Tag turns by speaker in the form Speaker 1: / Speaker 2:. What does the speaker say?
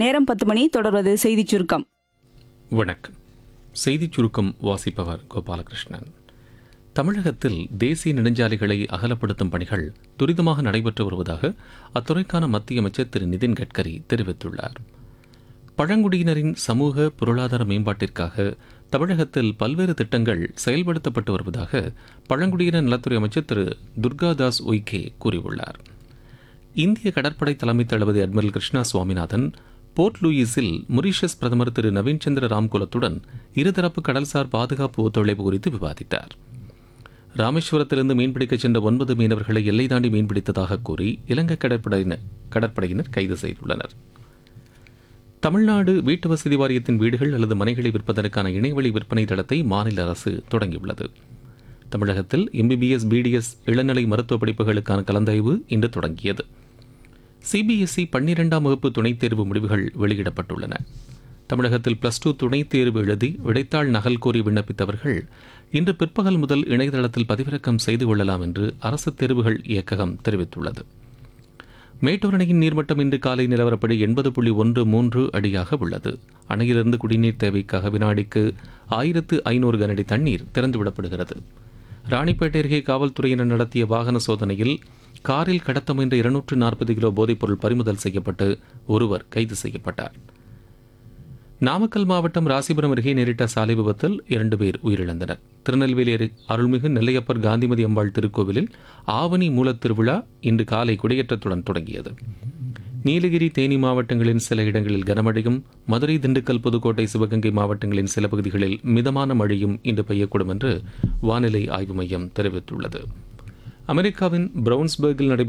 Speaker 1: நேரம் பத்து மணி தொடர்வது செய்திச் சுருக்கம்
Speaker 2: வணக்கம் செய்திச் சுருக்கம் வாசிப்பவர் கோபாலகிருஷ்ணன் தமிழகத்தில் தேசிய நெடுஞ்சாலைகளை அகலப்படுத்தும் பணிகள் துரிதமாக நடைபெற்று வருவதாக அத்துறைக்கான மத்திய அமைச்சர் திரு நிதின் கட்கரி தெரிவித்துள்ளார் பழங்குடியினரின் சமூக பொருளாதார மேம்பாட்டிற்காக தமிழகத்தில் பல்வேறு திட்டங்கள் செயல்படுத்தப்பட்டு வருவதாக பழங்குடியினர் நலத்துறை அமைச்சர் திரு துர்காதாஸ் உய்கே கூறியுள்ளார் இந்திய கடற்படை தலைமை தளபதி அட்மிரல் கிருஷ்ணா சுவாமிநாதன் போர்ட் லூயிஸில் மொரீஷியஸ் பிரதமர் திரு நவீன் சந்திர ராம்குலத்துடன் இருதரப்பு கடல்சார் பாதுகாப்பு ஒத்துழைப்பு குறித்து விவாதித்தார் ராமேஸ்வரத்திலிருந்து மீன்பிடிக்கச் சென்ற ஒன்பது மீனவர்களை எல்லை தாண்டி மீன்பிடித்ததாக கூறி இலங்கை கடற்படையினர் கடற்படையினர் கைது செய்துள்ளனர் தமிழ்நாடு வீட்டு வசதி வாரியத்தின் வீடுகள் அல்லது மனைகளை விற்பதற்கான இணையவழி விற்பனை தளத்தை மாநில அரசு தொடங்கியுள்ளது தமிழகத்தில் எம்பிபிஎஸ் பிடிஎஸ் இளநிலை மருத்துவ படிப்புகளுக்கான கலந்தாய்வு இன்று தொடங்கியது சிபிஎஸ்இ பன்னிரெண்டாம் வகுப்பு துணைத் தேர்வு முடிவுகள் வெளியிடப்பட்டுள்ளன தமிழகத்தில் பிளஸ் டூ துணைத் தேர்வு எழுதி விடைத்தாள் நகல் கோரி விண்ணப்பித்தவர்கள் இன்று பிற்பகல் முதல் இணையதளத்தில் பதிவிறக்கம் செய்து கொள்ளலாம் என்று அரசு தேர்வுகள் இயக்ககம் தெரிவித்துள்ளது மேட்டூர் அணையின் நீர்மட்டம் இன்று காலை நிலவரப்படி எண்பது புள்ளி ஒன்று மூன்று அடியாக உள்ளது அணையிலிருந்து குடிநீர் தேவைக்காக வினாடிக்கு ஆயிரத்து ஐநூறு கனஅடி தண்ணீர் திறந்துவிடப்படுகிறது ராணிப்பேட்டை அருகே காவல்துறையினர் நடத்திய வாகன சோதனையில் காரில் கடத்த முயன்ற இருநூற்று நாற்பது கிலோ போதைப்பொருள் பறிமுதல் செய்யப்பட்டு ஒருவர் கைது செய்யப்பட்டார் நாமக்கல் மாவட்டம் ராசிபுரம் அருகே நேரிட்ட சாலை விபத்தில் இரண்டு பேர் உயிரிழந்தனர் திருநெல்வேலி அரு- அருள்மிகு நெல்லையப்பர் காந்திமதி அம்பாள் திருக்கோவிலில் ஆவணி மூலத் திருவிழா இன்று காலை கொடியேற்றத்துடன் தொடங்கியது நீலகிரி தேனி மாவட்டங்களின் சில இடங்களில் கனமழையும் மதுரை திண்டுக்கல் புதுக்கோட்டை சிவகங்கை மாவட்டங்களின் சில பகுதிகளில் மிதமான மழையும் இன்று பெய்யக்கூடும் என்று வானிலை ஆய்வு மையம் தெரிவித்துள்ளது அமெரிக்காவின் பிரவுன்ஸ்பர்கில் நடைபெற்ற